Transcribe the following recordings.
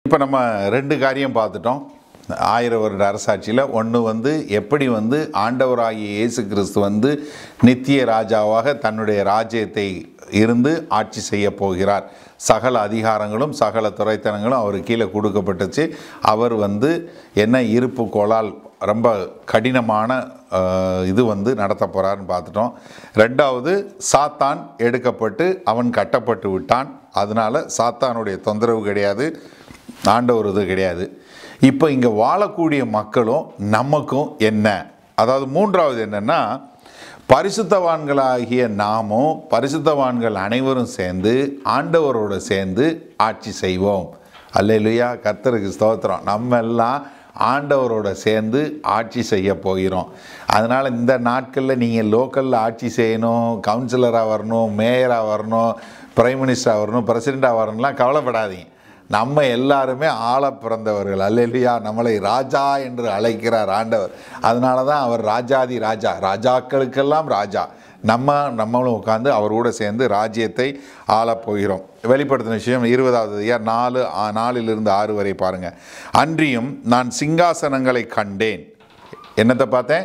இப்போ நம்ம ரெண்டு காரியம் பார்த்துட்டோம் ஆயிரம் வருட அரசாட்சியில் ஒன்று வந்து எப்படி வந்து ஆண்டவராகிய இயேசு கிறிஸ்து வந்து நித்திய ராஜாவாக தன்னுடைய ராஜ்யத்தை இருந்து ஆட்சி செய்ய போகிறார் சகல அதிகாரங்களும் சகல துறைத்தனங்களும் அவர் கீழே கொடுக்கப்பட்டுச்சு அவர் வந்து என்ன இருப்பு கோளால் ரொம்ப கடினமான அஹ், இது வந்து நடத்த போகிறாருன்னு பார்த்துட்டோம் ரெண்டாவது சாத்தான் எடுக்கப்பட்டு அவன் கட்டப்பட்டு விட்டான் அதனால சாத்தானுடைய தொந்தரவு கிடையாது ஆண்டவர் இது கிடையாது இப்போ இங்கே வாழக்கூடிய மக்களும் நமக்கும் என்ன அதாவது மூன்றாவது என்னென்னா பரிசுத்தவான்களாகிய நாமும் பரிசுத்தவான்கள் அனைவரும் சேர்ந்து ஆண்டவரோடு சேர்ந்து ஆட்சி செய்வோம் அல்லேலுயா கர்த்தருக்கு ஸ்தோத்திரம் நம்ம எல்லாம் ஆண்டவரோட சேர்ந்து ஆட்சி செய்ய போகிறோம் அதனால் இந்த நாட்களில் நீங்கள் லோக்கலில் ஆட்சி செய்யணும் கவுன்சிலராக வரணும் மேயராக வரணும் பிரைம் மினிஸ்டராக வரணும் பிரசிடெண்ட்டாக வரணும்லாம் கவலைப்படாதீங்க நம்ம எல்லாருமே ஆள பிறந்தவர்கள் அல்லேலியா நம்மளை ராஜா என்று அழைக்கிறார் ஆண்டவர் அதனால தான் அவர் ராஜாதி ராஜா ராஜாக்களுக்கெல்லாம் ராஜா நம்ம நம்மளும் உட்காந்து அவர் கூட சேர்ந்து ராஜ்யத்தை ஆளப் போகிறோம் வெளிப்படுத்தின விஷயம் இருபதாவது அதிகாரம் நாலு ஆ- நாலிலிருந்து ஆறு வரை பாருங்க அன்றியும் நான் சிங்காசனங்களை கண்டேன் என்னத்தை பார்த்தேன்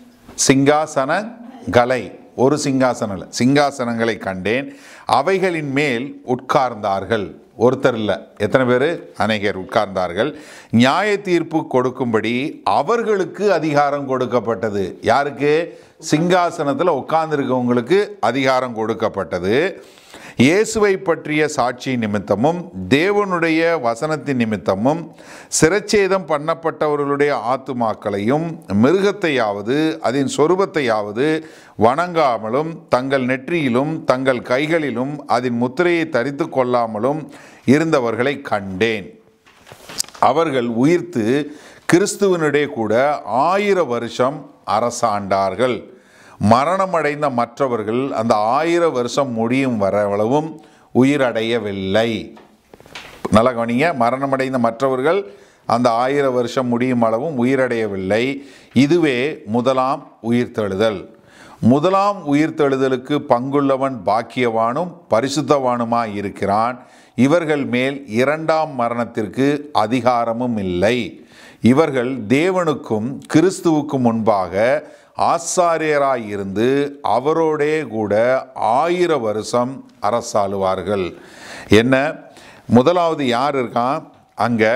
சிங்காசனங்களை ஒரு சிங்காசனம் இல்லை சிங்காசனங்களை கண்டேன் அவைகளின் மேல் உட்கார்ந்தார்கள் ஒருத்தர் இல்லை எத்தனை பேர் அநேகர் உட்கார்ந்தார்கள் நியாய தீர்ப்பு கொடுக்கும்படி அவர்களுக்கு அதிகாரம் கொடுக்கப்பட்டது யாருக்கு சிங்காசனத்தில் உட்கார்ந்துருக்கவங்களுக்கு அதிகாரம் கொடுக்கப்பட்டது இயேசுவை பற்றிய சாட்சி நிமித்தமும் தேவனுடைய வசனத்தின் நிமித்தமும் சிரச்சேதம் பண்ணப்பட்டவர்களுடைய ஆத்துமாக்களையும் மிருகத்தையாவது அதன் சொரூபத்தையாவது வணங்காமலும் தங்கள் நெற்றியிலும் தங்கள் கைகளிலும் அதன் முத்திரையை தரித்து கொள்ளாமலும் இருந்தவர்களை கண்டேன் அவர்கள் உயிர்த்து கிறிஸ்துவனுடைய கூட ஆயிரம் வருஷம் அரசாண்டார்கள் மரணமடைந்த மற்றவர்கள் அந்த ஆயிரம் வருஷம் முடியும் வரவளவும் உயிரடையவில்லை நல்லா கவனிங்க மரணமடைந்த மற்றவர்கள் அந்த ஆயிரம் வருஷம் முடியும் அளவும் உயிரடையவில்லை இதுவே முதலாம் உயிர்த்தெழுதல் முதலாம் உயிர்த்தெழுதலுக்கு பங்குள்ளவன் பாக்கியவானும் பரிசுத்தவானுமாய் இருக்கிறான் இவர்கள் மேல் இரண்டாம் மரணத்திற்கு அதிகாரமும் இல்லை இவர்கள் தேவனுக்கும் கிறிஸ்துவுக்கும் முன்பாக ஆசாரியராய் இருந்து அவரோடே கூட ஆயிரம் வருஷம் அரசாளுவார்கள் என்ன முதலாவது யார் இருக்கான் அங்கே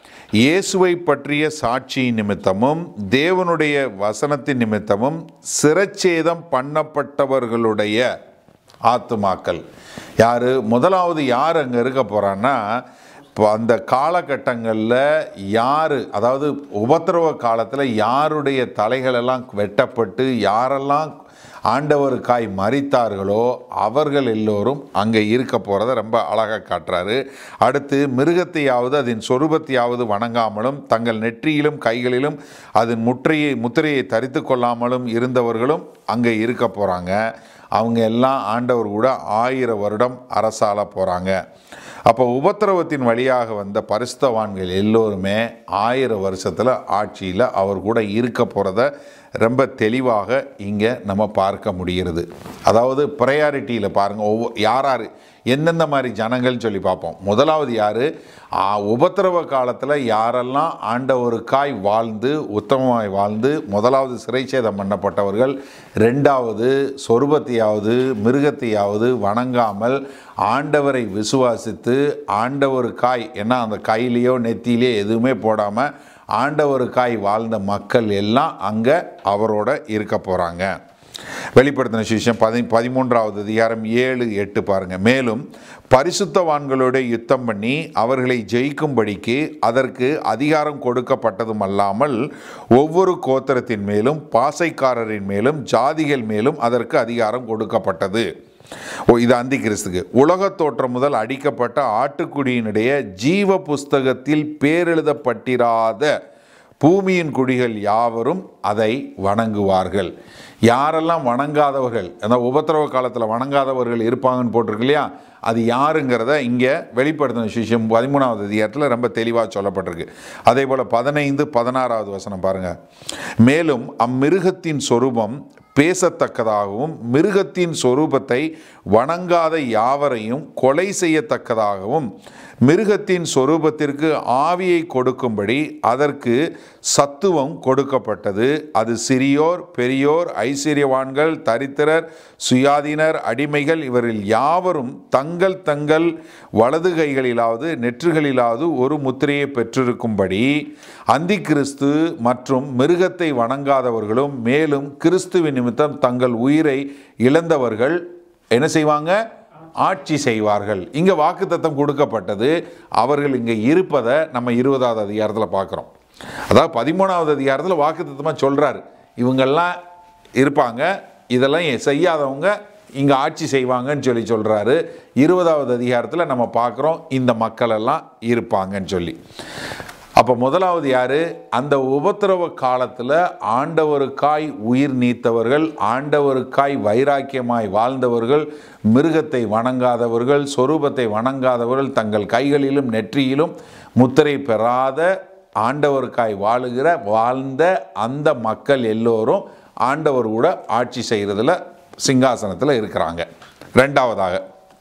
இயேசுவை பற்றிய சாட்சி நிமித்தமும் தேவனுடைய வசனத்தின் நிமித்தமும் சிரச்சேதம் பண்ணப்பட்டவர்களுடைய ஆத்துமாக்கள் யார் முதலாவது யார் அங்கே இருக்க போகிறான்னா இப்போ அந்த காலகட்டங்களில் யார் அதாவது உபத்திரவ காலத்தில் யாருடைய தலைகளெல்லாம் வெட்டப்பட்டு யாரெல்லாம் ஆண்டவருக்காய் மறித்தார்களோ அவர்கள் எல்லோரும் அங்கே இருக்க போகிறத ரொம்ப அழகாக காட்டுறாரு அடுத்து மிருகத்தையாவது அதன் சொரூபத்தையாவது வணங்காமலும் தங்கள் நெற்றியிலும் கைகளிலும் அதன் முற்றையை முத்திரையை தரித்து கொள்ளாமலும் இருந்தவர்களும் அங்கே இருக்க போகிறாங்க அவங்க எல்லாம் ஆண்டவர் கூட ஆயிரம் வருடம் அரசாள போகிறாங்க அப்போ உபத்திரவத்தின் வழியாக வந்த பரிசுத்தவான்கள் எல்லோருமே ஆயிரம் வருஷத்தில் ஆட்சியில் அவர் கூட இருக்க போகிறத ரொம்ப தெளிவாக இங்கே நம்ம பார்க்க முடிகிறது அதாவது ப்ரையாரிட்டியில் பாருங்கள் ஒவ்வொரு யார் யார் எந்தெந்த மாதிரி ஜனங்கள்னு சொல்லி பார்ப்போம் முதலாவது யார் உபத்திரவ காலத்தில் யாரெல்லாம் ஆண்டவருக்காய் வாழ்ந்து உத்தமமாய் வாழ்ந்து முதலாவது சிறைச்சேதம் பண்ணப்பட்டவர்கள் ரெண்டாவது சொருபத்தையாவது மிருகத்தையாவது வணங்காமல் ஆண்டவரை விசுவாசித்து ஆண்டவருக்காய் ஏன்னா அந்த கையிலையோ நெத்தியிலையோ எதுவுமே போடாமல் ஆண்டவருக்காய் வாழ்ந்த மக்கள் எல்லாம் அங்கே அவரோட இருக்க போகிறாங்க வெளிப்படுத்தின சிஷம் பதி பதிமூன்றாவது அதிகாரம் ஏழு எட்டு பாருங்க மேலும் பரிசுத்தவான்களோட யுத்தம் பண்ணி அவர்களை ஜெயிக்கும்படிக்கு அதற்கு அதிகாரம் கொடுக்கப்பட்டதும் அல்லாமல் ஒவ்வொரு கோத்திரத்தின் மேலும் பாசைக்காரரின் மேலும் ஜாதிகள் மேலும் அதற்கு அதிகாரம் கொடுக்கப்பட்டது ஓ இது அந்தி கிறிஸ்துக்கு உலகத் தோற்றம் முதல் அடிக்கப்பட்ட ஆட்டுக்குடியினுடைய ஜீவ புஸ்தகத்தில் பேரெழுதப்பட்டிராத பூமியின் குடிகள் யாவரும் அதை வணங்குவார்கள் யாரெல்லாம் வணங்காதவர்கள் அந்த உபத்திரவ காலத்தில் வணங்காதவர்கள் இருப்பாங்கன்னு போட்டிருக்கு இல்லையா அது யாருங்கிறத இங்கே வெளிப்படுத்தின சிஷம் பதிமூணாவது அதிகாரத்தில் ரொம்ப தெளிவாக சொல்லப்பட்டிருக்கு அதே போல் பதினைந்து பதினாறாவது வசனம் பாருங்கள் மேலும் அம்மிருகத்தின் சொரூபம் பேசத்தக்கதாகவும் மிருகத்தின் சொரூபத்தை வணங்காத யாவரையும் கொலை செய்யத்தக்கதாகவும் மிருகத்தின் சொரூபத்திற்கு ஆவியை கொடுக்கும்படி அதற்கு சத்துவம் கொடுக்கப்பட்டது அது சிறியோர் பெரியோர் ஐஸ்வர்யவான்கள் தரித்திரர் சுயாதீனர் அடிமைகள் இவரில் யாவரும் தங்கள் தங்கள் வலது கைகளிலாவது நெற்றுகளிலாவது ஒரு முத்திரையை பெற்றிருக்கும்படி அந்தி கிறிஸ்து மற்றும் மிருகத்தை வணங்காதவர்களும் மேலும் கிறிஸ்துவின் நிமித்தம் தங்கள் உயிரை இழந்தவர்கள் என்ன செய்வாங்க ஆட்சி செய்வார்கள் இங்கே வாக்குத்தத்தம் கொடுக்கப்பட்டது அவர்கள் இங்கே இருப்பதை நம்ம இருபதாவது அதிகாரத்தில் பார்க்குறோம் அதாவது பதிமூணாவது அதிகாரத்தில் வாக்குத்தத்தமாக சொல்கிறாரு இவங்கெல்லாம் இருப்பாங்க இதெல்லாம் செய்யாதவங்க இங்கே ஆட்சி செய்வாங்கன்னு சொல்லி சொல்கிறாரு இருபதாவது அதிகாரத்தில் நம்ம பார்க்குறோம் இந்த மக்கள் எல்லாம் இருப்பாங்கன்னு சொல்லி அப்போ முதலாவது யார் அந்த உபத்திரவ காலத்தில் ஆண்டவருக்காய் உயிர் நீத்தவர்கள் ஆண்டவருக்காய் வைராக்கியமாய் வாழ்ந்தவர்கள் மிருகத்தை வணங்காதவர்கள் சொரூபத்தை வணங்காதவர்கள் தங்கள் கைகளிலும் நெற்றியிலும் முத்திரை பெறாத ஆண்டவருக்காய் வாழுகிற வாழ்ந்த அந்த மக்கள் எல்லோரும் ஆண்டவர் கூட ஆட்சி செய்கிறதுல சிங்காசனத்தில் இருக்கிறாங்க ரெண்டாவதாக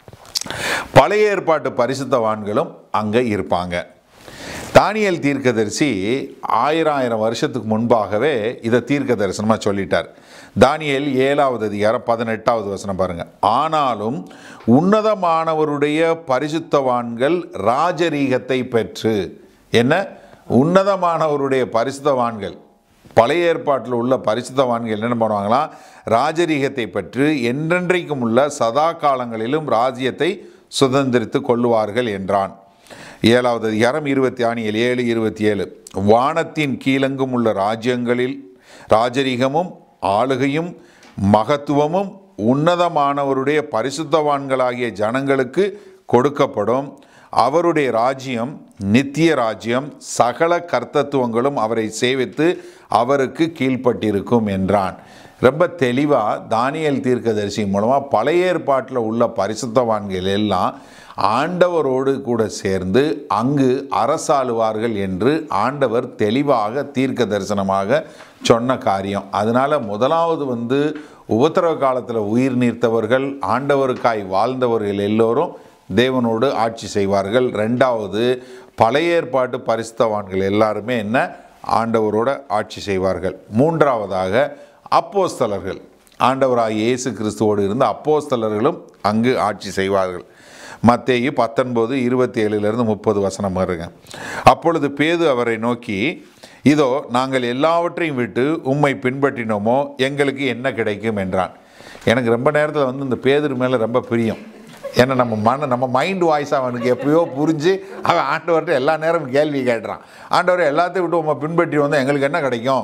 பழைய ஏற்பாட்டு பரிசுத்தவான்களும் அங்கே இருப்பாங்க தானியல் தீர்க்கதரிசி ஆயிரம் ஆயிரம் வருஷத்துக்கு முன்பாகவே இதை தீர்க்க தரிசனமாக சொல்லிட்டார் தானியல் ஏழாவது அதிகாரம் பதினெட்டாவது வசனம் பாருங்க ஆனாலும் உன்னதமானவருடைய பரிசுத்தவான்கள் ராஜரீகத்தை பெற்று என்ன உன்னதமானவருடைய பரிசுத்தவான்கள் பழைய ஏற்பாட்டில் உள்ள பரிசுத்தவான்கள் என்ன பண்ணுவாங்களாம் ராஜரீகத்தை பெற்று என்றென்றைக்கும் உள்ள சதா காலங்களிலும் ராஜ்யத்தை சுதந்திரித்து கொள்ளுவார்கள் என்றான் ஏழாவது அதிகாரம் இருபத்தி ஆணியல் ஏழு இருபத்தி ஏழு வானத்தின் கீழெங்கும் உள்ள ராஜ்யங்களில் ராஜரீகமும் ஆளுகையும் மகத்துவமும் உன்னதமானவருடைய பரிசுத்தவான்களாகிய ஜனங்களுக்கு கொடுக்கப்படும் அவருடைய ராஜ்யம் நித்திய ராஜ்யம் சகல கர்த்தத்துவங்களும் அவரை சேவித்து அவருக்கு கீழ்ப்பட்டிருக்கும் என்றான் ரொம்ப தெளிவாக தானியல் தீர்க்கதரிசி மூலமாக பழைய ஏற்பாட்டில் உள்ள பரிசுத்தவான்கள் எல்லாம் ஆண்டவரோடு கூட சேர்ந்து அங்கு அரசாளுவார்கள் என்று ஆண்டவர் தெளிவாக தீர்க்க தரிசனமாக சொன்ன காரியம் அதனால் முதலாவது வந்து உபத்திரவ காலத்தில் உயிர் நீர்த்தவர்கள் ஆண்டவருக்காய் வாழ்ந்தவர்கள் எல்லோரும் தேவனோடு ஆட்சி செய்வார்கள் ரெண்டாவது பழைய ஏற்பாட்டு பரிசுத்தவான்கள் எல்லாருமே என்ன ஆண்டவரோட ஆட்சி செய்வார்கள் மூன்றாவதாக அப்போஸ்தலர்கள் ஆண்டவராக இயேசு கிறிஸ்துவோடு இருந்த அப்போஸ்தலர்களும் அங்கு ஆட்சி செய்வார்கள் மத்தேயு பத்தொன்பது இருபத்தி ஏழுலேருந்து முப்பது வசனம் வருங்க அப்பொழுது பேது அவரை நோக்கி இதோ நாங்கள் எல்லாவற்றையும் விட்டு உம்மை பின்பற்றினோமோ எங்களுக்கு என்ன கிடைக்கும் என்றான் எனக்கு ரொம்ப நேரத்தில் வந்து இந்த பேதர் மேலே ரொம்ப பிரியம் ஏன்னா நம்ம மன நம்ம மைண்ட் வாய்ஸ் அவனுக்கு எப்பயோ புரிஞ்சு அவன் ஆண்டவர்கிட்ட எல்லா நேரமும் கேள்வி கேட்டுறான் ஆண்டவரை எல்லாத்தையும் விட்டு உம்மை பின்பற்றி வந்தால் எங்களுக்கு என்ன கிடைக்கும்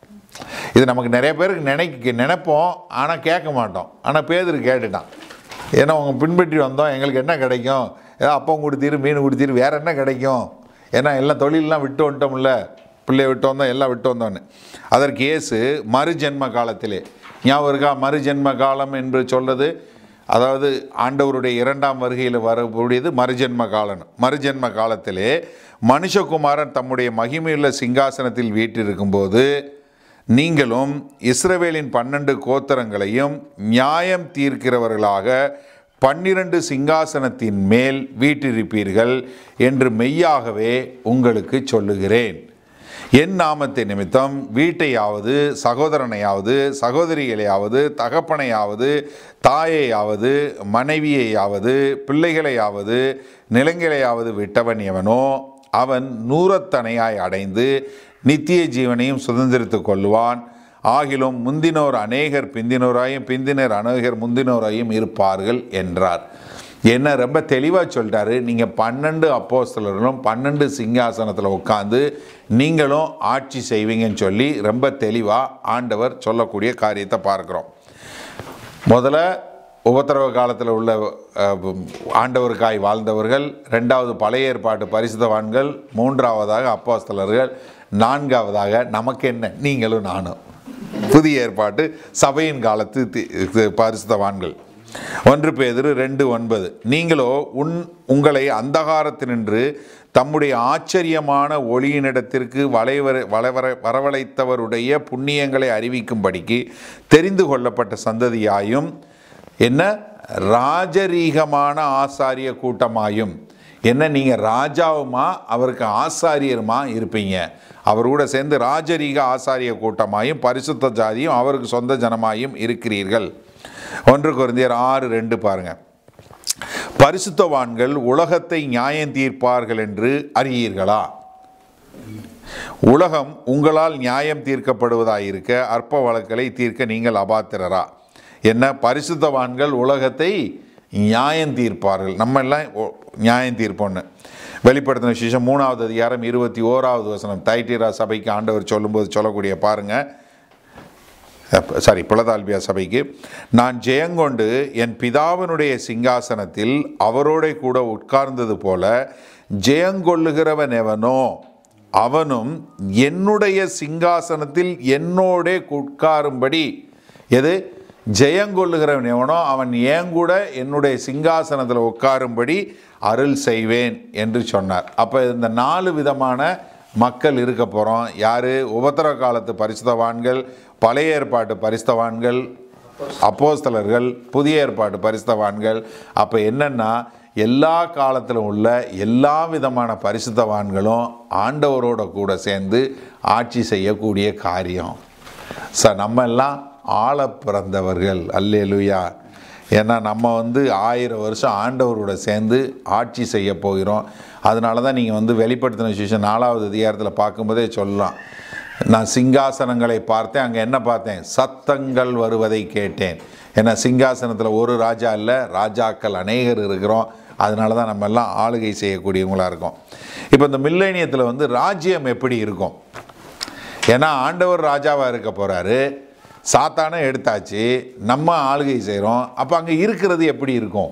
இது நமக்கு நிறைய பேருக்கு நினைக்க நினைப்போம் ஆனால் கேட்க மாட்டோம் ஆனால் பேதர் கேட்டுட்டான் ஏன்னா அவங்க பின்பற்றி வந்தோம் எங்களுக்கு என்ன கிடைக்கும் ஏதோ அப்பம் கொடுத்தீரு மீன் கொடுத்தீரு வேற என்ன கிடைக்கும் ஏன்னா எல்லாம் தொழிலெலாம் விட்டு வந்துட்டோம்ல பிள்ளைய விட்டு வந்தோம் எல்லாம் விட்டு வந்தோன்னு அதற்கு இயேசு மறுஜென்ம காலத்திலே ஞாபகம் இருக்கா மறுஜென்ம காலம் என்று சொல்றது அதாவது ஆண்டவருடைய இரண்டாம் வருகையில் வரக்கூடியது மறுஜென்ம காலம் மறுஜென்ம காலத்திலே மனுஷகுமாரன் தம்முடைய மகிமையுள்ள சிங்காசனத்தில் வீட்டிருக்கும்போது நீங்களும் இஸ்ரவேலின் பன்னெண்டு கோத்திரங்களையும் நியாயம் தீர்க்கிறவர்களாக பன்னிரண்டு சிங்காசனத்தின் மேல் வீட்டிருப்பீர்கள் என்று மெய்யாகவே உங்களுக்கு சொல்லுகிறேன் என் நாமத்தை நிமித்தம் வீட்டையாவது சகோதரனையாவது சகோதரிகளையாவது தகப்பனையாவது தாயையாவது மனைவியையாவது பிள்ளைகளையாவது நிலங்களையாவது விட்டவன் எவனோ அவன் நூறத்தனையாய் அடைந்து நித்திய ஜீவனையும் சுதந்திரித்து கொள்வான் ஆகிலும் முந்தினோர் அநேகர் பிந்தினோராயும் பிந்தினர் அநேகர் முந்தினோராயும் இருப்பார்கள் என்றார் என்ன ரொம்ப தெளிவாக சொல்லிட்டாரு நீங்கள் பன்னெண்டு அப்போஸ்தலர்களும் பன்னெண்டு சிங்காசனத்தில் உட்காந்து நீங்களும் ஆட்சி செய்வீங்கன்னு சொல்லி ரொம்ப தெளிவாக ஆண்டவர் சொல்லக்கூடிய காரியத்தை பார்க்குறோம் முதல்ல உபத்திரவ காலத்தில் உள்ள அஹ், ஆண்டவருக்காய் வாழ்ந்தவர்கள் ரெண்டாவது பழைய ஏற்பாட்டு பரிசுத்தவான்கள் மூன்றாவதாக அப்போஸ்தலர்கள் நான்காவதாக நமக்கு என்ன நீங்களும் நானும் புதிய ஏற்பாட்டு சபையின் காலத்து தி- தி- பரிசுத்தவான்கள் ஒன்று பேதிரு ரெண்டு ஒன்பது நீங்களோ உன் உங்களை அந்தகாரத்தினின்று தம்முடைய ஆச்சரியமான ஒளியினிடத்திற்கு வளைவர வளவர வரவழைத்தவருடைய புண்ணியங்களை அறிவிக்கும்படிக்கு தெரிந்து கொள்ளப்பட்ட சந்ததியாயும் என்ன ராஜரீகமான ஆசாரிய கூட்டமாயும் என்ன நீங்கள் ராஜாவுமா அவருக்கு ஆசாரியருமா இருப்பீங்க அவர் கூட சேர்ந்து ராஜரீக ஆசாரிய கூட்டமாயும் பரிசுத்த ஜாதியும் அவருக்கு சொந்த ஜனமாயும் இருக்கிறீர்கள் ஒன்று குருந்தியர் ஆறு ரெண்டு பாருங்க பரிசுத்தவான்கள் உலகத்தை நியாயம் தீர்ப்பார்கள் என்று அறியீர்களா உலகம் உங்களால் நியாயம் தீர்க்கப்படுவதாயிருக்க அற்ப வழக்குகளை தீர்க்க நீங்கள் அபாத்திரரா என்ன பரிசுத்தவான்கள் உலகத்தை நியாயம் தீர்ப்பார்கள் நம்ம எல்லாம் ஒ- நியாயம் தீர்ப்போன்னு வெளிப்படுத்தின விசேஷம் மூணாவது அதிகாரம் இருபத்தி ஓராவது வசனம் தைட்டிரா சபைக்கு ஆண்டவர் சொல்லும்போது சொல்லக்கூடிய பாருங்க சாரி பிளதால்பியா சபைக்கு நான் ஜெயங்கொண்டு என் பிதாவினுடைய சிங்காசனத்தில் அவரோட கூட உட்கார்ந்தது போல ஜெயங்கொள்ளுகிறவன் எவனோ அவனும் என்னுடைய சிங்காசனத்தில் என்னோடே உட்காரும்படி எது ஜெயங்கொள்ளுகிறவன் எவனோ அவன் ஏன் கூட என்னுடைய சிங்காசனத்தில் உட்காரும்படி அருள் செய்வேன் என்று சொன்னார் அப்போ இந்த நாலு விதமான மக்கள் இருக்க போகிறோம் யார் உபத்திர காலத்து பரிசுத்தவான்கள் பழைய ஏற்பாட்டு பரிசுத்தவான்கள் அப்போஸ்தலர்கள் புதிய ஏற்பாட்டு பரிசுத்தவான்கள் அப்போ என்னன்னா எல்லா காலத்திலும் உள்ள எல்லா விதமான பரிசுத்தவான்களும் ஆண்டவரோட கூட சேர்ந்து ஆட்சி செய்யக்கூடிய காரியம் ச நம்ம எல்லாம் ஆள பிறந்தவர்கள் அல்லேலுயா ஏன்னா நம்ம வந்து ஆயிரம் வருஷம் ஆண்டவரோட சேர்ந்து ஆட்சி செய்ய போகிறோம் அதனால தான் நீங்கள் வந்து வெளிப்படுத்தின விசேஷம் நாலாவது அதிகாரத்தில் பார்க்கும்போதே சொல்லலாம் நான் சிங்காசனங்களை பார்த்தேன் அங்கே என்ன பார்த்தேன் சத்தங்கள் வருவதை கேட்டேன் ஏன்னா சிங்காசனத்தில் ஒரு ராஜா இல்லை ராஜாக்கள் அநேகர் இருக்கிறோம் அதனால தான் நம்ம எல்லாம் ஆளுகை செய்யக்கூடியவங்களாக இருக்கோம் இப்போ இந்த மில்லேனியத்தில் வந்து ராஜ்யம் எப்படி இருக்கும் ஏன்னா ஆண்டவர் ராஜாவாக இருக்க போகிறாரு சாத்தானை எடுத்தாச்சு நம்ம ஆளுகை செய்கிறோம் அப்போ அங்கே இருக்கிறது எப்படி இருக்கும்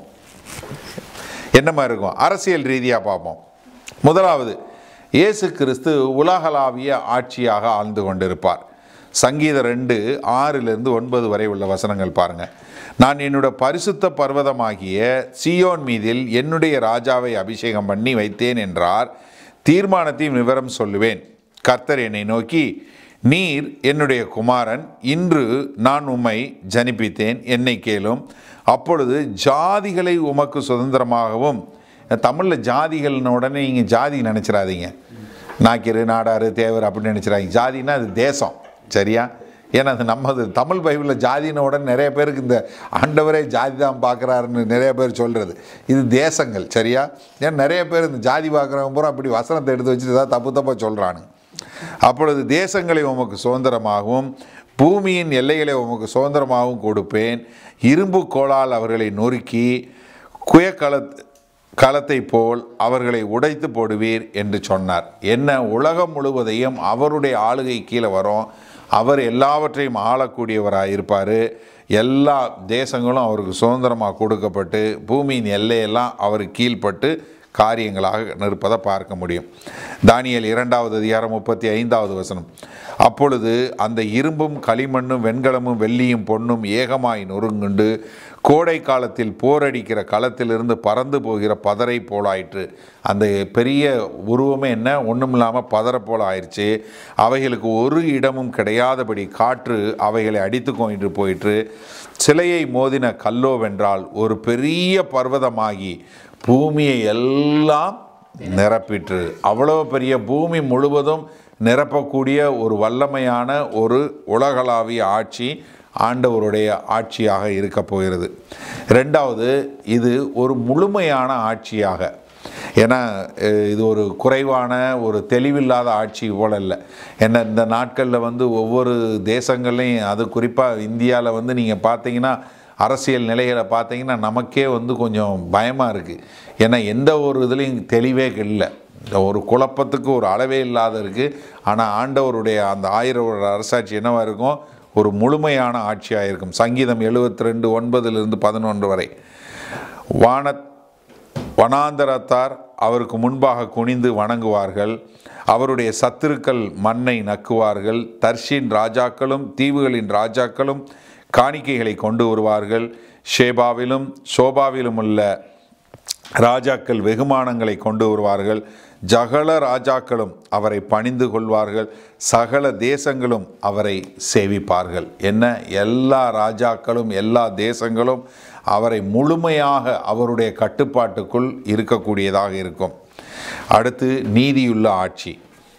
என்ன மாதிரி இருக்கும் அரசியல் ரீதியாக பார்ப்போம் முதலாவது இயேசு கிறிஸ்து உலகளாவிய ஆட்சியாக ஆழ்ந்து கொண்டிருப்பார் சங்கீதம் ரெண்டு ஆறிலிருந்து ஒன்பது வரை உள்ள வசனங்கள் பாருங்கள் நான் என்னோட பரிசுத்த பர்வதமாகிய சியோன் மீதில் என்னுடைய ராஜாவை அபிஷேகம் பண்ணி வைத்தேன் என்றார் தீர்மானத்தையும் விவரம் சொல்லுவேன் கர்த்தர் என்னை நோக்கி நீர் என்னுடைய குமாரன் இன்று நான் உம்மை ஜனிப்பித்தேன் என்னை கேளும் அப்பொழுது ஜாதிகளை உமக்கு சுதந்திரமாகவும் தமிழில் ஜாதிகள்னு உடனே நீங்கள் ஜாதி நினச்சிடாதீங்க நாக்கிரு நாடாரு தேவர் அப்படின்னு நினச்சிடாதீங்க ஜாதின்னா அது தேசம் சரியா ஏன்னா அது நம்மது தமிழ் பைபிளில் ஜாதின உடனே நிறைய பேருக்கு இந்த ஆண்டவரே ஜாதி தான் பார்க்குறாருன்னு நிறைய பேர் சொல்கிறது இது தேசங்கள் சரியா ஏன்னா நிறைய பேர் இந்த ஜாதி பார்க்குறவங்க பூரா அப்படி வசனத்தை எடுத்து வச்சுட்டு ஏதாவது தப்பு தப்பாக சொல்கிறானுங்க அப்பொழுது தேசங்களை உமக்கு சுதந்திரமாகவும் பூமியின் எல்லைகளை உமக்கு சுதந்திரமாகவும் கொடுப்பேன் இரும்பு கோலால் அவர்களை நொறுக்கி குயக்களத் களத்தை போல் அவர்களை உடைத்து போடுவீர் என்று சொன்னார் என்ன உலகம் முழுவதையும் அவருடைய ஆளுகை கீழே வரும் அவர் எல்லாவற்றையும் ஆளக்கூடியவராக இருப்பார் எல்லா தேசங்களும் அவருக்கு சுதந்திரமாக கொடுக்கப்பட்டு பூமியின் எல்லையெல்லாம் அவர் கீழ்ப்பட்டு காரியங்களாக நிற்பதை பார்க்க முடியும் தானியல் இரண்டாவது அதிகாரம் முப்பத்தி ஐந்தாவது வசனம் அப்பொழுது அந்த இரும்பும் களிமண்ணும் வெண்கலமும் வெள்ளியும் பொன்னும் ஏகமாய் நொறுங்குண்டு கோடை காலத்தில் போரடிக்கிற களத்திலிருந்து பறந்து போகிற பதரை போலாயிற்று அந்த பெரிய உருவமே என்ன ஒன்றும் இல்லாமல் பதரை போல ஆயிடுச்சு அவைகளுக்கு ஒரு இடமும் கிடையாதபடி காற்று அவைகளை அடித்து கொண்டு போயிற்று சிலையை மோதின கல்லோவென்றால் ஒரு பெரிய பர்வதமாகி பூமியை எல்லாம் நிரப்பிற்று அவ்வளோ பெரிய பூமி முழுவதும் நிரப்பக்கூடிய ஒரு வல்லமையான ஒரு உலகளாவிய ஆட்சி ஆண்டவருடைய ஆட்சியாக இருக்க போகிறது ரெண்டாவது இது ஒரு முழுமையான ஆட்சியாக ஏன்னா அஹ், இது ஒரு குறைவான ஒரு தெளிவில்லாத ஆட்சி போல இல்லை ஏன்னா இந்த நாட்களில் வந்து ஒவ்வொரு தேசங்கள்லையும் அது குறிப்பாக இந்தியாவில் வந்து நீங்கள் பார்த்தீங்கன்னா அரசியல் நிலைகளை பார்த்தீங்கன்னா நமக்கே வந்து கொஞ்சம் பயமாக இருக்குது ஏன்னா எந்த ஒரு இதுலேயும் தெளிவே இல்லை இந்த ஒரு குழப்பத்துக்கு ஒரு அளவே இல்லாத இருக்குது ஆனால் ஆண்டவருடைய அந்த ஆயிரம் வருட அரசாட்சி என்னவா இருக்கும் ஒரு முழுமையான ஆட்சியாக இருக்கும் சங்கீதம் எழுபத்தி ரெண்டு ஒன்பதுலேருந்து பதினொன்று வரை வான வனாந்தரத்தார் அவருக்கு முன்பாக குனிந்து வணங்குவார்கள் அவருடைய சத்துருக்கள் மண்ணை நக்குவார்கள் தர்ஷின் ராஜாக்களும் தீவுகளின் ராஜாக்களும் காணிக்கைகளை கொண்டு வருவார்கள் ஷேபாவிலும் சோபாவிலும் உள்ள ராஜாக்கள் வெகுமானங்களை கொண்டு வருவார்கள் ஜகல ராஜாக்களும் அவரை பணிந்து கொள்வார்கள் சகல தேசங்களும் அவரை சேவிப்பார்கள் என்ன எல்லா ராஜாக்களும் எல்லா தேசங்களும் அவரை முழுமையாக அவருடைய கட்டுப்பாட்டுக்குள் இருக்கக்கூடியதாக இருக்கும் அடுத்து நீதியுள்ள ஆட்சி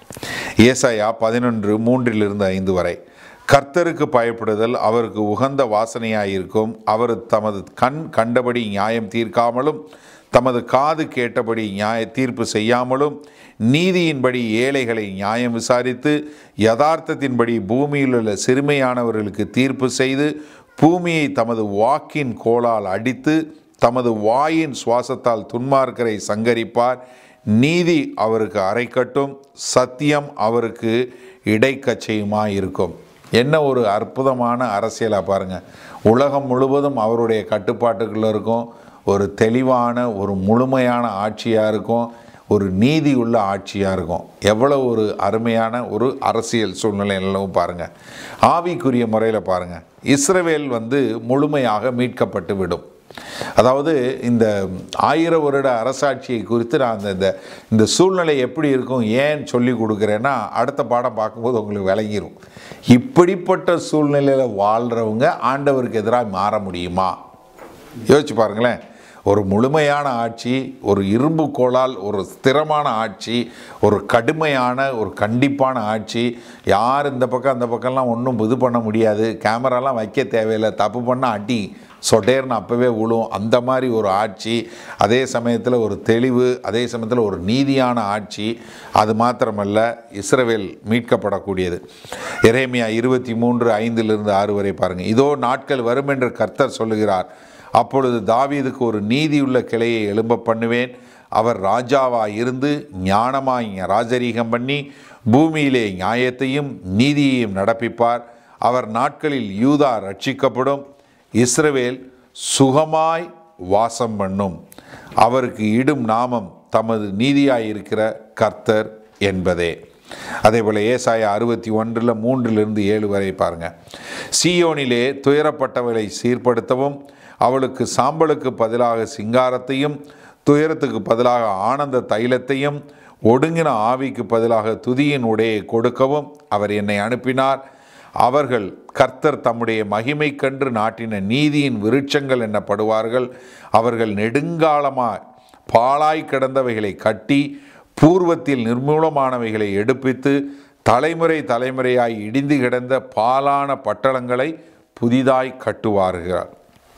ஏசாயா பதினொன்று மூன்றிலிருந்து ஐந்து வரை கர்த்தருக்கு பயப்படுதல் அவருக்கு உகந்த வாசனையாயிருக்கும் அவர் தமது கண் கண்டபடி நியாயம் தீர்க்காமலும் தமது காது கேட்டபடி நியாய தீர்ப்பு செய்யாமலும் நீதியின்படி ஏழைகளை நியாயம் விசாரித்து யதார்த்தத்தின்படி பூமியில் உள்ள சிறுமையானவர்களுக்கு தீர்ப்பு செய்து பூமியை தமது வாக்கின் கோலால் அடித்து தமது வாயின் சுவாசத்தால் துன்மார்க்கரை சங்கரிப்பார் நீதி அவருக்கு அரைக்கட்டும் சத்தியம் அவருக்கு இடைக்கச்சையுமாய் இருக்கும் என்ன ஒரு அற்புதமான அரசியலாக பாருங்கள் உலகம் முழுவதும் அவருடைய கட்டுப்பாட்டுக்குள்ளே இருக்கும் ஒரு தெளிவான ஒரு முழுமையான ஆட்சியாக இருக்கும் ஒரு நீதி உள்ள ஆட்சியாக இருக்கும் எவ்வளோ ஒரு அருமையான ஒரு அரசியல் சூழ்நிலை நிலவும் பாருங்கள் ஆவிக்குரிய முறையில் பாருங்கள் இஸ்ரவேல் வந்து முழுமையாக மீட்கப்பட்டு விடும் அதாவது இந்த ஆயிரம் வருட அரசாட்சியை குறித்து நான் அந்த இந்த இந்த சூழ்நிலை எப்படி இருக்கும் ஏன் சொல்லி கொடுக்குறேன்னா அடுத்த பாடம் பார்க்கும்போது உங்களுக்கு விளங்கிரும் இப்படிப்பட்ட சூழ்நிலையில் வாழ்கிறவங்க ஆண்டவருக்கு எதிராக மாற முடியுமா யோசிச்சு பாருங்களேன் ஒரு முழுமையான ஆட்சி ஒரு இரும்பு கோளால் ஒரு ஸ்திரமான ஆட்சி ஒரு கடுமையான ஒரு கண்டிப்பான ஆட்சி யார் இந்த பக்கம் அந்த பக்கம்லாம் ஒன்றும் இது பண்ண முடியாது கேமராலாம் வைக்க தேவையில்லை தப்பு பண்ணால் அடி சொடேர்னு அப்போவே விழும் அந்த மாதிரி ஒரு ஆட்சி அதே சமயத்தில் ஒரு தெளிவு அதே சமயத்தில் ஒரு நீதியான ஆட்சி அது மாத்திரமல்ல இஸ்ரவேல் மீட்கப்படக்கூடியது எரேமியா இருபத்தி மூன்று ஐந்திலிருந்து ஆறு வரை பாருங்கள் இதோ நாட்கள் வரும் என்று கர்த்தர் சொல்லுகிறார் அப்பொழுது தாவீதுக்கு ஒரு நீதியுள்ள கிளையை எழும்ப பண்ணுவேன் அவர் ராஜாவாய் இருந்து ஞானமாய் ராஜரீகம் பண்ணி பூமியிலே நியாயத்தையும் நீதியையும் நடப்பிப்பார் அவர் நாட்களில் யூதா ரட்சிக்கப்படும் இஸ்ரவேல் சுகமாய் வாசம் பண்ணும் அவருக்கு இடும் நாமம் தமது நீதியாயிருக்கிற கர்த்தர் என்பதே அதே போல் ஏசாயா அறுபத்தி ஒன்றில் மூன்றிலிருந்து ஏழு வரை பாருங்கள் சீயோனிலே துயரப்பட்டவளை சீர்படுத்தவும் அவளுக்கு சாம்பலுக்கு பதிலாக சிங்காரத்தையும் துயரத்துக்கு பதிலாக ஆனந்த தைலத்தையும் ஒடுங்கின ஆவிக்கு பதிலாக துதியின் உடையை கொடுக்கவும் அவர் என்னை அனுப்பினார் அவர்கள் கர்த்தர் தம்முடைய மகிமை கன்று நாட்டின நீதியின் விருட்சங்கள் என்னப்படுவார்கள் அவர்கள் நெடுங்காலமாய் பாழாய் கிடந்தவைகளை கட்டி பூர்வத்தில் நிர்மூலமானவைகளை எடுப்பித்து தலைமுறை தலைமுறையாய் இடிந்து கிடந்த பாலான பட்டணங்களை புதிதாய் கட்டுவார்கள்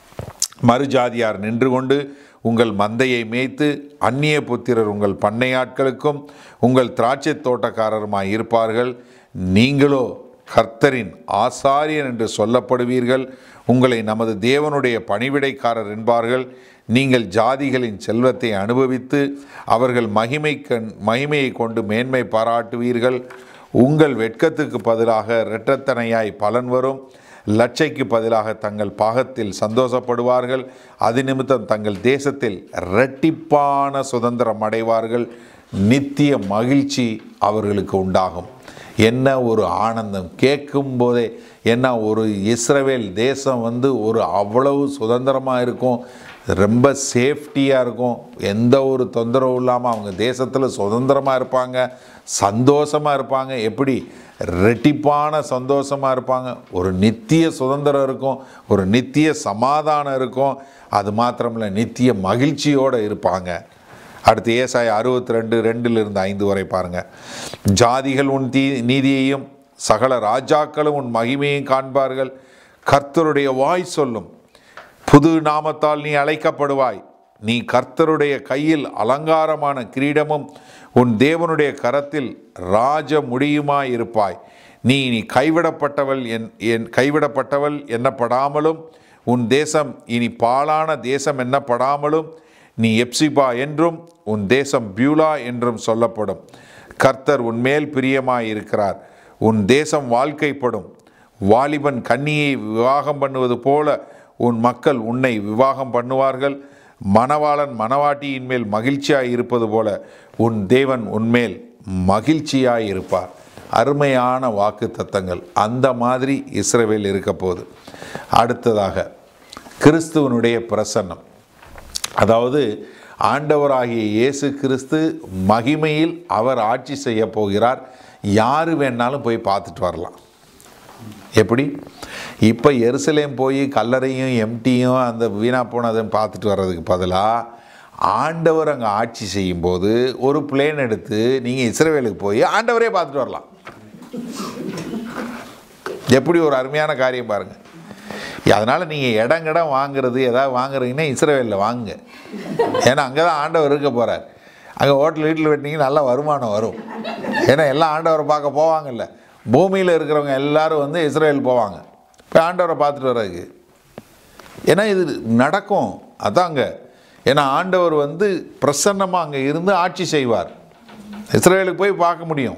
மறுஜாதியார் நின்று கொண்டு உங்கள் மந்தையை மேய்த்து அந்நிய புத்திரர் உங்கள் பண்ணையாட்களுக்கும் உங்கள் திராட்சை தோட்டக்காரருமாய் இருப்பார்கள் நீங்களோ கர்த்தரின் ஆசாரியன் என்று சொல்லப்படுவீர்கள் உங்களை நமது தேவனுடைய பணிவிடைக்காரர் என்பார்கள் நீங்கள் ஜாதிகளின் செல்வத்தை அனுபவித்து அவர்கள் மகிமை கண் மகிமையை கொண்டு மேன்மை பாராட்டுவீர்கள் உங்கள் வெட்கத்துக்கு பதிலாக இரட்டத்தனையாய் பலன் வரும் லட்சைக்கு பதிலாக தங்கள் பாகத்தில் சந்தோஷப்படுவார்கள் அது நிமித்தம் தங்கள் தேசத்தில் இரட்டிப்பான சுதந்திரம் அடைவார்கள் நித்திய மகிழ்ச்சி அவர்களுக்கு உண்டாகும் என்ன ஒரு ஆனந்தம் கேட்கும் போதே என்ன ஒரு இஸ்ரவேல் தேசம் வந்து ஒரு அவ்வளவு சுதந்திரமாக இருக்கும் ரொம்ப சேஃப்டியாக இருக்கும் எந்த ஒரு தொந்தரவும் இல்லாமல் அவங்க தேசத்தில் சுதந்திரமாக இருப்பாங்க சந்தோஷமாக இருப்பாங்க எப்படி ரெட்டிப்பான சந்தோஷமாக இருப்பாங்க ஒரு நித்திய சுதந்திரம் இருக்கும் ஒரு நித்திய சமாதானம் இருக்கும் அது மாத்திரமில்ல நித்திய மகிழ்ச்சியோடு இருப்பாங்க அடுத்து ஏசாய அறுபத்தி ரெண்டு ரெண்டிலிருந்து ஐந்து வரை பாருங்கள் ஜாதிகள் உன் தீ நீதியையும் சகல ராஜாக்களும் உன் மகிமையும் காண்பார்கள் கர்த்தருடைய வாய் சொல்லும் புது நாமத்தால் நீ அழைக்கப்படுவாய் நீ கர்த்தருடைய கையில் அலங்காரமான கிரீடமும் உன் தேவனுடைய கரத்தில் ராஜ முடியுமாய் இருப்பாய் நீ நீ கைவிடப்பட்டவள் என் என் கைவிடப்பட்டவள் எண்ணப்படாமலும் உன் தேசம் இனி பாழான தேசம் எண்ணப்படாமலும் நீ எப்சிபா என்றும் உன் தேசம் பியூலா என்றும் சொல்லப்படும் கர்த்தர் உன்மேல் பிரியமாய் இருக்கிறார் உன் தேசம் வாழ்க்கைப்படும் வாலிபன் கன்னியை விவாகம் பண்ணுவது போல உன் மக்கள் உன்னை விவாகம் பண்ணுவார்கள் மணவாளன் மணவாட்டியின் மேல் மகிழ்ச்சியாய் இருப்பது போல உன் தேவன் உன்மேல் மகிழ்ச்சியாய் இருப்பார் அருமையான வாக்கு தத்தங்கள் அந்த மாதிரி இஸ்ரவேல் இருக்க போகுது அடுத்ததாக கிறிஸ்துவனுடைய பிரசன்னம் அதாவது ஆண்டவராகிய இயேசு கிறிஸ்து மகிமையில் அவர் ஆட்சி செய்ய போகிறார் யார் வேணாலும் போய் பார்த்துட்டு வரலாம் எப்படி இப்போ எருசலேம் போய் கல்லறையும் எம்டியும் அந்த வீணா போனதையும் பார்த்துட்டு வர்றதுக்கு பதிலாக ஆண்டவர் அங்கே ஆட்சி செய்யும்போது ஒரு பிளேன் எடுத்து நீங்கள் இஸ்ரேவேலுக்கு போய் ஆண்டவரே பார்த்துட்டு வரலாம் எப்படி ஒரு அருமையான காரியம் பாருங்கள் அதனால் நீங்கள் இடங்கிடம் வாங்குறது ஏதாவது வாங்குறீங்கன்னா இஸ்ரேவேலில் வாங்குங்க ஏன்னா அங்கே தான் ஆண்டவர் இருக்க போகிறார் அங்கே ஹோட்டல் வீட்டில் வெட்டினீங்கன்னா நல்ல வருமானம் வரும் ஏன்னா எல்லாம் ஆண்டவரை பார்க்க போவாங்கல்ல பூமியில் இருக்கிறவங்க எல்லாரும் வந்து இஸ்ரேல் போவாங்க இப்போ ஆண்டவரை பார்த்துட்டு வர்றதுக்கு ஏன்னா இது நடக்கும் அதாங்க ஏன்னா ஆண்டவர் வந்து பிரசன்னமாக அங்கே இருந்து ஆட்சி செய்வார் இஸ்ரேலுக்கு போய் பார்க்க முடியும்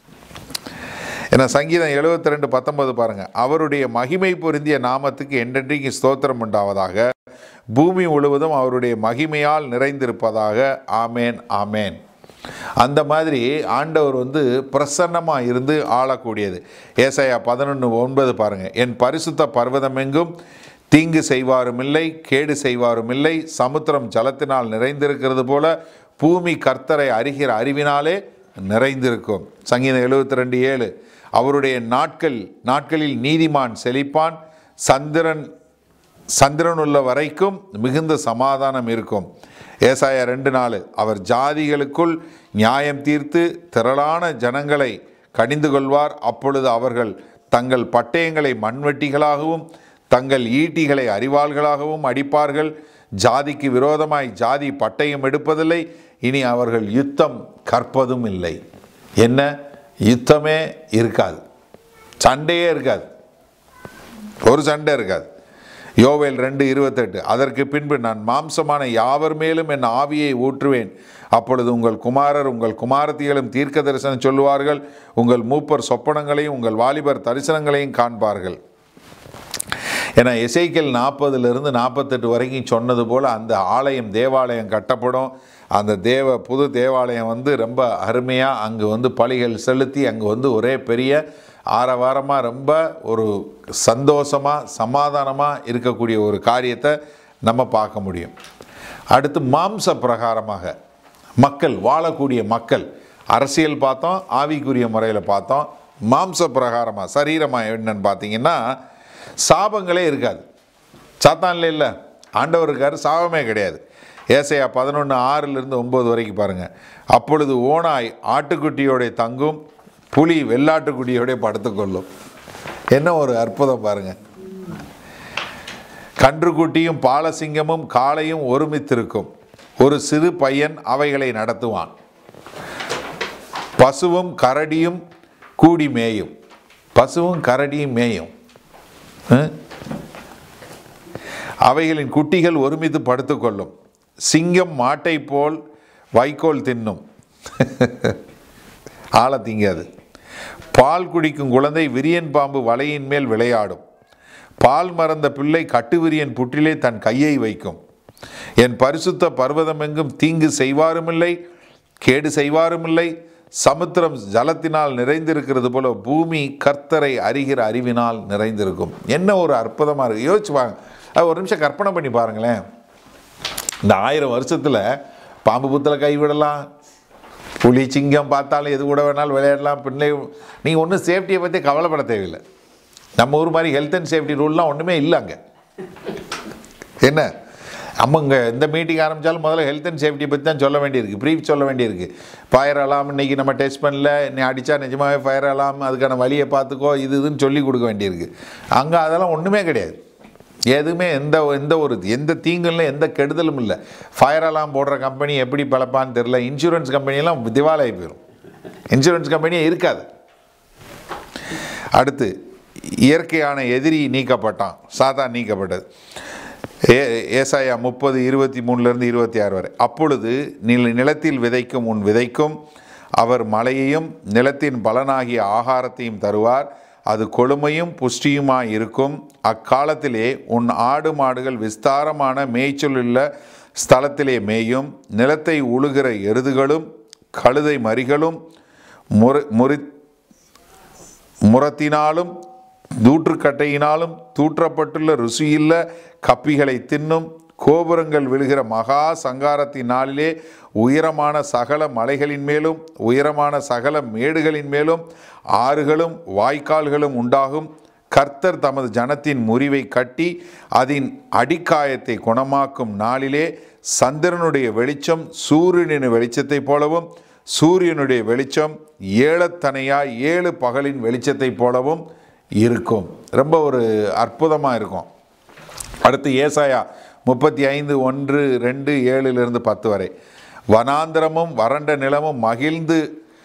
ஏன்னா சங்கீதம் 72 ரெண்டு பத்தொன்பது பாருங்க அவருடைய மகிமை பொருந்திய நாமத்துக்கு என்றென்றைக்கு ஸ்தோத்திரம் உண்டாவதாக பூமி முழுவதும் அவருடைய மகிமையால் நிறைந்திருப்பதாக ஆமேன் ஆமேன் அந்த மாதிரி ஆண்டவர் வந்து பிரசன்னமாக இருந்து ஆளக்கூடியது ஏசாயா பதினொன்று ஒன்பது பாருங்க என் பரிசுத்த பர்வதமெங்கும் தீங்கு செய்வாரும் இல்லை கேடு செய்வாரும் இல்லை சமுத்திரம் ஜலத்தினால் நிறைந்திருக்கிறது போல பூமி கர்த்தரை அறிகிற அறிவினாலே நிறைந்திருக்கும் சங்கீதம் 72 ரெண்டு ஏழு அவருடைய நாட்கள் நாட்களில் நீதிமான் செழிப்பான் சந்திரன் சந்திரன் உள்ள வரைக்கும் மிகுந்த சமாதானம் இருக்கும் ஏசாயா ரெண்டு நாலு அவர் ஜாதிகளுக்குள் நியாயம் தீர்த்து திரளான ஜனங்களை கடிந்து கொள்வார் அப்பொழுது அவர்கள் தங்கள் பட்டயங்களை மண்வெட்டிகளாகவும் தங்கள் ஈட்டிகளை அறிவாள்களாகவும் அடிப்பார்கள் ஜாதிக்கு விரோதமாய் ஜாதி பட்டயம் எடுப்பதில்லை இனி அவர்கள் யுத்தம் கற்பதும் இல்லை என்ன யுத்தமே இருக்காது சண்டையே இருக்காது ஒரு சண்டை இருக்காது யோவேல் ரெண்டு இருபத்தெட்டு அதற்கு பின்பு நான் மாம்சமான யாவர் மேலும் என் ஆவியை ஊற்றுவேன் அப்பொழுது உங்கள் குமாரர் உங்கள் குமாரத்திகளும் தீர்க்க தரிசனம் சொல்லுவார்கள் உங்கள் மூப்பர் சொப்பனங்களையும் உங்கள் வாலிபர் தரிசனங்களையும் காண்பார்கள் ஏன்னா இசைக்கல் நாற்பதுலேருந்து நாற்பத்தெட்டு வரைக்கும் சொன்னது போல் அந்த ஆலயம் தேவாலயம் கட்டப்படும் அந்த தேவ புது தேவாலயம் வந்து ரொம்ப அருமையாக அங்கே வந்து பலிகள் செலுத்தி அங்கே வந்து ஒரே பெரிய ஆரவாரமாக ரொம்ப ஒரு சந்தோஷமாக சமாதானமாக இருக்கக்கூடிய ஒரு காரியத்தை நம்ம பார்க்க முடியும் அடுத்து மாம்ச பிரகாரமாக மக்கள் வாழக்கூடிய மக்கள் அரசியல் பார்த்தோம் ஆவிக்குரிய முறையில் பார்த்தோம் மாம்ச பிரகாரமாக சரீரமாக என்னன்னு பார்த்தீங்கன்னா சாபங்களே இருக்காது சாத்தான்ல இல்லை ஆண்டவர் இருக்கார் சாபமே கிடையாது ஏசையா பதினொன்று ஆறிலிருந்து ஒம்பது வரைக்கும் பாருங்கள் அப்பொழுது ஓனாய் ஆட்டுக்குட்டியோட தங்கும் புலி வெள்ளாட்டுக்குட்டியோட படுத்துக்கொள்ளும் என்ன ஒரு அற்புதம் பாருங்கள் கன்றுக்குட்டியும் பாலசிங்கமும் காளையும் ஒருமித்திருக்கும் ஒரு சிறு பையன் அவைகளை நடத்துவான் பசுவும் கரடியும் கூடி மேயும் பசுவும் கரடியும் மேயும் அஹ்? அவைகளின் குட்டிகள் ஒருமித்து படுத்துக்கொள்ளும் சிங்கம் மாட்டை போல் வைக்கோல் தின்னும் ஆளை திங்காது பால் குடிக்கும் குழந்தை விரியன் பாம்பு வலையின் மேல் விளையாடும் பால் மறந்த பிள்ளை கட்டுவிரியன் புற்றிலே தன் கையை வைக்கும் என் பரிசுத்த பர்வதமெங்கும் தீங்கு செய்வாருமில்லை கேடு செய்வாருமில்லை சமுத்திரம் ஜலத்தினால் நிறைந்திருக்கிறது போல பூமி கர்த்தரை அறிகிற அறிவினால் நிறைந்திருக்கும் என்ன ஒரு அற்புதமாக இருக்கு யோசிச்சு பாருங்க அது ஒரு நிமிஷம் கற்பனை பண்ணி பாருங்களேன் இந்த ஆயிரம் வருஷத்தில் பாம்பு புத்தில் கைவிடலாம் புலி சிங்கம் பார்த்தாலும் எது கூட வேணாலும் விளையாடலாம் பிள்ளை நீங்கள் ஒன்றும் சேஃப்டியை பற்றி கவலைப்பட தேவையில்லை நம்ம ஊர் மாதிரி ஹெல்த் அண்ட் சேஃப்டி ரூல்லாம் ஒன்றுமே இல்லை அங்கே என்ன நம்ம இங்கே எந்த மீட்டிங் ஆரம்பித்தாலும் முதல்ல ஹெல்த் அண்ட் சேஃப்டி பற்றி தான் சொல்ல வேண்டியிருக்கு ப்ரீஃப் சொல்ல வேண்டியிருக்கு ஃபயர் அலாம் இன்னைக்கு நம்ம டெஸ்ட் பண்ணல நீ அடித்தா நிஜமாகவே ஃபயர் அலாம் அதுக்கான வழியை பார்த்துக்கோ இது இதுன்னு சொல்லி கொடுக்க வேண்டியிருக்கு அங்கே அதெல்லாம் ஒன்றுமே கிடையாது எதுவுமே எந்த எந்த ஒரு எந்த தீங்கும் இல்லை எந்த கெடுதலும் இல்லை ஃபயர் அலாம் போடுற கம்பெனி எப்படி பழப்பான்னு தெரில இன்சூரன்ஸ் கம்பெனியெல்லாம் திவாலாகி போயிடும் இன்சூரன்ஸ் கம்பெனியே இருக்காது அடுத்து இயற்கையான எதிரி நீக்கப்பட்டான் சாதான் நீக்கப்பட்டது ஏ ஏசாயா முப்பது இருபத்தி மூணுலேருந்து இருபத்தி ஆறு வரை அப்பொழுது நில நிலத்தில் விதைக்கும் உன் விதைக்கும் அவர் மழையையும் நிலத்தின் பலனாகிய ஆகாரத்தையும் தருவார் அது கொழுமையும் புஷ்டியுமாய் இருக்கும் அக்காலத்திலே உன் ஆடு மாடுகள் விஸ்தாரமான மேய்ச்சலுள்ள ஸ்தலத்திலே மேயும் நிலத்தை உழுகிற எருதுகளும் கழுதை மறிகளும் முறை முறி முரத்தினாலும் தூற்றுக்கட்டையினாலும் தூற்றப்பட்டுள்ள ருசியுள்ள கப்பிகளை தின்னும் கோபுரங்கள் விழுகிற மகா சங்காரத்தின் நாளிலே உயரமான சகல மலைகளின் மேலும் உயரமான சகல மேடுகளின் மேலும் ஆறுகளும் வாய்க்கால்களும் உண்டாகும் கர்த்தர் தமது ஜனத்தின் முறிவை கட்டி அதன் அடிக்காயத்தை குணமாக்கும் நாளிலே சந்திரனுடைய வெளிச்சம் சூரியனின் வெளிச்சத்தைப் போலவும் சூரியனுடைய வெளிச்சம் ஏழத்தனையாய் ஏழு பகலின் வெளிச்சத்தைப் போலவும் இருக்கும் ரொம்ப ஒரு அற்புதமாக இருக்கும் அடுத்து ஏசாயா முப்பத்தி ஐந்து ஒன்று ரெண்டு ஏழிலிருந்து பத்து வரை வனாந்திரமும் வறண்ட நிலமும் மகிழ்ந்து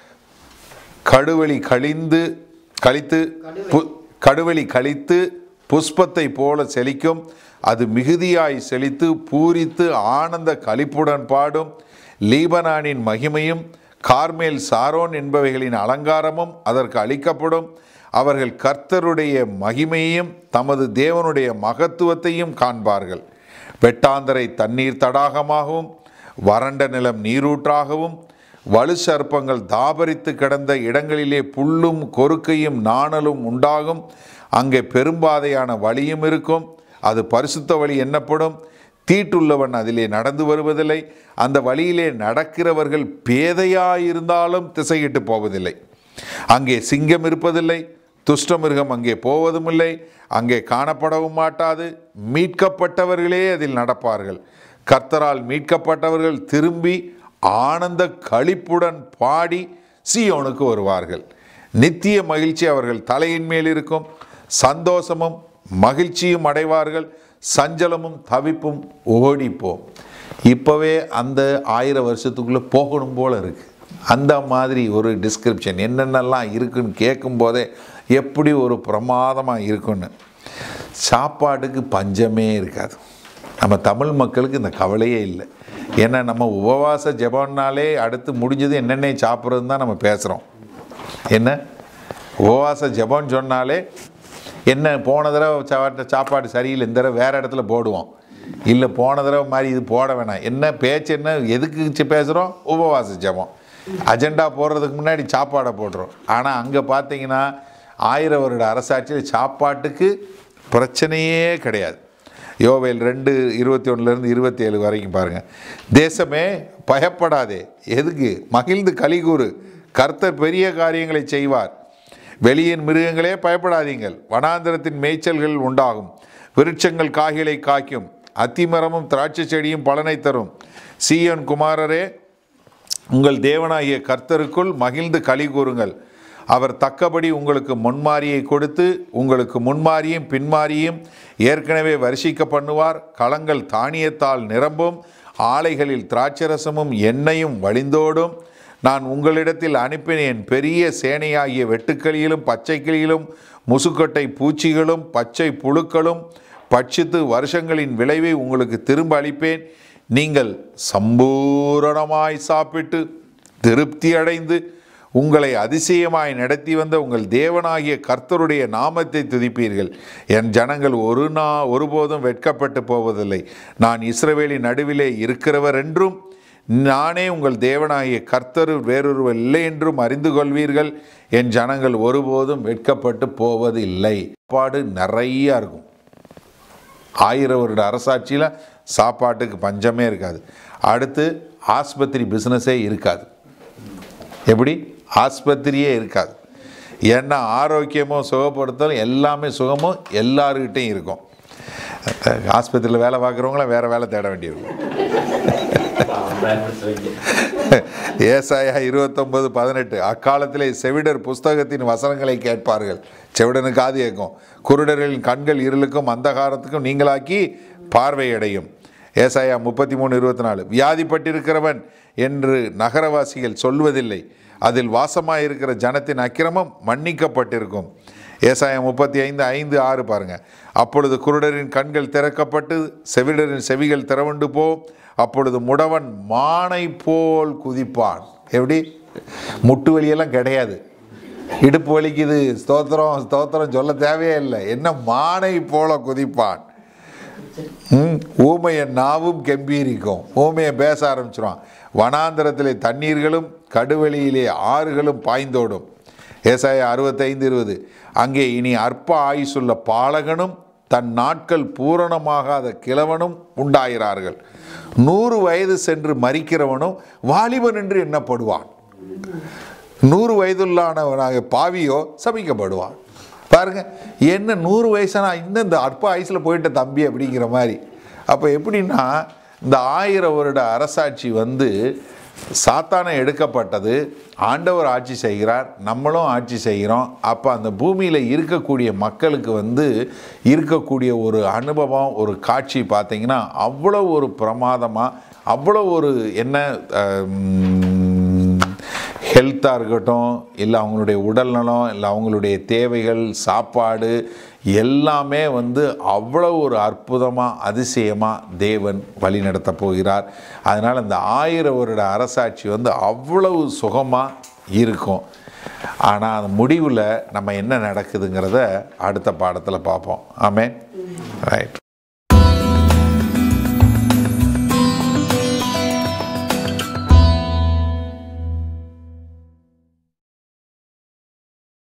கடுவெளி கழிந்து கழித்து பு- கடுவெளி கழித்து புஷ்பத்தை போல செழிக்கும் அது மிகுதியாய் செழித்து பூரித்து ஆனந்த களிப்புடன் பாடும் லீபனானின் மகிமையும் கார்மேல் சாரோன் என்பவைகளின் அலங்காரமும் அதற்கு அளிக்கப்படும் அவர்கள் கர்த்தருடைய மகிமையையும் தமது தேவனுடைய மகத்துவத்தையும் காண்பார்கள் வெட்டாந்தரை தண்ணீர் தடாகமாகவும் வறண்ட நிலம் நீரூற்றாகவும் வலு சர்ப்பங்கள் தாபரித்து கிடந்த இடங்களிலே புல்லும் கொறுக்கையும் நாணலும் உண்டாகும் அங்கே பெரும்பாதையான வழியும் இருக்கும் அது பரிசுத்த வழி என்னப்படும் தீட்டுள்ளவன் அதிலே நடந்து வருவதில்லை அந்த வழியிலே நடக்கிறவர்கள் பேதையாயிருந்தாலும் திசையிட்டு போவதில்லை அங்கே சிங்கம் இருப்பதில்லை துஷ்டமிருகம் அங்கே போவதும் இல்லை அங்கே காணப்படவும் மாட்டாது மீட்கப்பட்டவர்களே அதில் நடப்பார்கள் கர்த்தரால் மீட்கப்பட்டவர்கள் திரும்பி ஆனந்த களிப்புடன் பாடி சீயோனுக்கு வருவார்கள் நித்திய மகிழ்ச்சி அவர்கள் தலையின் மேல் இருக்கும் சந்தோஷமும் மகிழ்ச்சியும் அடைவார்கள் சஞ்சலமும் தவிப்பும் ஓடிப்போம் இப்போவே அந்த ஆயிரம் வருஷத்துக்குள்ளே போகணும் போல இருக்கு அந்த மாதிரி ஒரு டிஸ்கிரிப்ஷன் என்னென்னலாம் இருக்குன்னு கேட்கும்போதே எப்படி ஒரு பிரமாதமாக இருக்குன்னு சாப்பாட்டுக்கு பஞ்சமே இருக்காது நம்ம தமிழ் மக்களுக்கு இந்த கவலையே இல்லை ஏன்னா நம்ம உபவாச ஜெபம்னாலே அடுத்து முடிஞ்சது என்னென்ன சாப்பிட்றதுன்னு தான் நம்ம பேசுகிறோம் என்ன உபவாச ஜெபம்னு சொன்னாலே என்ன போன தடவை சாப்பாட்டு சாப்பாடு சரியில்லை இந்த தடவை வேறு இடத்துல போடுவோம் இல்லை போன தடவை மாதிரி இது போட வேணாம் என்ன பேச்சு என்ன எதுக்கு சி- பேசுகிறோம் உபவாச ஜெபம் அஜெண்டா போடுறதுக்கு முன்னாடி சாப்பாடை போடுறோம் ஆனால் அங்கே பார்த்தீங்கன்னா ஆயிரம் வருட அரசாட்சியில் சாப்பாட்டுக்கு பிரச்சனையே கிடையாது யோவேல் ரெண்டு இருபத்தி ஒன்றுலேருந்து இருபத்தி ஏழு வரைக்கும் பாருங்கள் தேசமே பயப்படாதே எதுக்கு மகிழ்ந்து கலிகூறு கர்த்தர் பெரிய காரியங்களை செய்வார் வெளியின் மிருகங்களே பயப்படாதீங்கள் வனாந்திரத்தின் மேய்ச்சல்கள் உண்டாகும் விருட்சங்கள் காய்களை காய்க்கும் அத்திமரமும் திராட்சை செடியும் பலனை தரும் சீயோன் குமாரரே உங்கள் தேவனாகிய கர்த்தருக்குள் மகிழ்ந்து களி கூறுங்கள் அவர் தக்கபடி உங்களுக்கு முன்மாரியை கொடுத்து உங்களுக்கு முன்மாரியும் பின்மாரியும் ஏற்கனவே வருஷிக்க பண்ணுவார் களங்கள் தானியத்தால் நிரம்பும் ஆலைகளில் திராட்சரசமும் எண்ணெயும் வழிந்தோடும் நான் உங்களிடத்தில் அனுப்பின என் பெரிய சேனையாகிய வெட்டுக்கிளியிலும் பச்சைக்கிளியிலும் முசுக்கட்டை பூச்சிகளும் பச்சை புழுக்களும் பட்சித்து வருஷங்களின் விளைவை உங்களுக்கு திரும்ப அளிப்பேன் நீங்கள் சம்பூரணமாய் சாப்பிட்டு திருப்தி அடைந்து உங்களை அதிசயமாய் நடத்தி வந்த உங்கள் தேவனாகிய கர்த்தருடைய நாமத்தை துதிப்பீர்கள் என் ஜனங்கள் ஒரு நா ஒருபோதும் வெட்கப்பட்டு போவதில்லை நான் இஸ்ரவேலின் நடுவிலே இருக்கிறவர் என்றும் நானே உங்கள் தேவனாகிய கர்த்தர் வேறொருவர் இல்லை என்றும் அறிந்து கொள்வீர்கள் என் ஜனங்கள் ஒருபோதும் வெட்கப்பட்டு போவதில்லை சாப்பாடு நிறைய இருக்கும் ஆயிரம் வருட அரசாட்சியில் சாப்பாட்டுக்கு பஞ்சமே இருக்காது அடுத்து ஆஸ்பத்திரி பிஸ்னஸே இருக்காது எப்படி ஆஸ்பத்திரியே இருக்காது ஏன்னா ஆரோக்கியமும் சுகப்படுத்தலும் எல்லாமே சுகமும் எல்லாருக்கிட்டையும் இருக்கும் ஆஸ்பத்திரியில் வேலை பார்க்குறவங்களாம் வேறு வேலை தேட வேண்டியிருக்கும் ஏசாயா இருபத்தொன்பது பதினெட்டு அக்காலத்திலே செவிடர் புஸ்தகத்தின் வசனங்களை கேட்பார்கள் செவிடனுக்கு காது கேட்கும் குருடர்களின் கண்கள் இருளுக்கும் அந்தகாரத்துக்கும் நீங்களாக்கி பார்வையடையும் ஏசாயா முப்பத்தி மூணு இருபத்தி நாலு வியாதிப்பட்டிருக்கிறவன் என்று நகரவாசிகள் சொல்வதில்லை அதில் வாசமாயிருக்கிற ஜனத்தின் அக்கிரமம் மன்னிக்கப்பட்டிருக்கும் ஏசாயம் முப்பத்தி ஐந்து ஐந்து ஆறு பாருங்க அப்பொழுது குருடரின் கண்கள் திறக்கப்பட்டு செவிடரின் செவிகள் திறவுண்டு போ அப்பொழுது முடவன் மானை போல் குதிப்பான் எப்படி முட்டு வலியெல்லாம் கிடையாது இடுப்பு வலிக்குது ஸ்தோத்திரம் ஸ்தோத்திரம் சொல்ல தேவையே இல்லை என்ன மானை போல குதிப்பான் ம், ஊமைய நாவும் கெம்பீரிக்கும் ஊமையை பேச ஆரம்பிச்சிருவான் வனாந்தரத்திலே தண்ணீர்களும் கடுவெளியிலே ஆறுகளும் பாய்ந்தோடும் ஏசாயா அறுபத்தைந்து இருபது அங்கே இனி அற்ப ஆயுசுள்ள பாலகனும் தன் நாட்கள் பூரணமாகாத கிழவனும் உண்டாகிறார்கள் நூறு வயது சென்று மறிக்கிறவனும் வாலிபன் என்று எண்ணப்படுவான் நூறு வயதுள்ளானவனாக பாவியோ சபிக்கப்படுவான் பாருங்க என்ன நூறு வயசானா இன்னும் இந்த அற்ப ஆயுசில் போயிட்ட தம்பி அப்படிங்கிற மாதிரி அப்போ எப்படின்னா இந்த ஆயிரம் வருட அரசாட்சி வந்து சாத்தானை எடுக்கப்பட்டது ஆண்டவர் ஆட்சி செய்கிறார் நம்மளும் ஆட்சி செய்கிறோம் அப்போ அந்த பூமியில் இருக்கக்கூடிய மக்களுக்கு வந்து இருக்கக்கூடிய ஒரு அனுபவம் ஒரு காட்சி பார்த்தீங்கன்னா அவ்வளோ ஒரு பிரமாதமாக அவ்வளோ ஒரு என்ன ஹெல்த்தாக இருக்கட்டும் இல்லை அவங்களுடைய உடல்நலம் இல்லை அவங்களுடைய தேவைகள் சாப்பாடு எல்லாமே வந்து அவ்வளோ ஒரு அற்புதமாக அதிசயமாக தேவன் வழி நடத்த போகிறார் அதனால் இந்த ஆயிரம் வருட அரசாட்சி வந்து அவ்வளவு சுகமாக இருக்கும் ஆனால் அந்த முடிவில் நம்ம என்ன நடக்குதுங்கிறத அடுத்த பாடத்தில் பார்ப்போம் ஆமென் ரைட்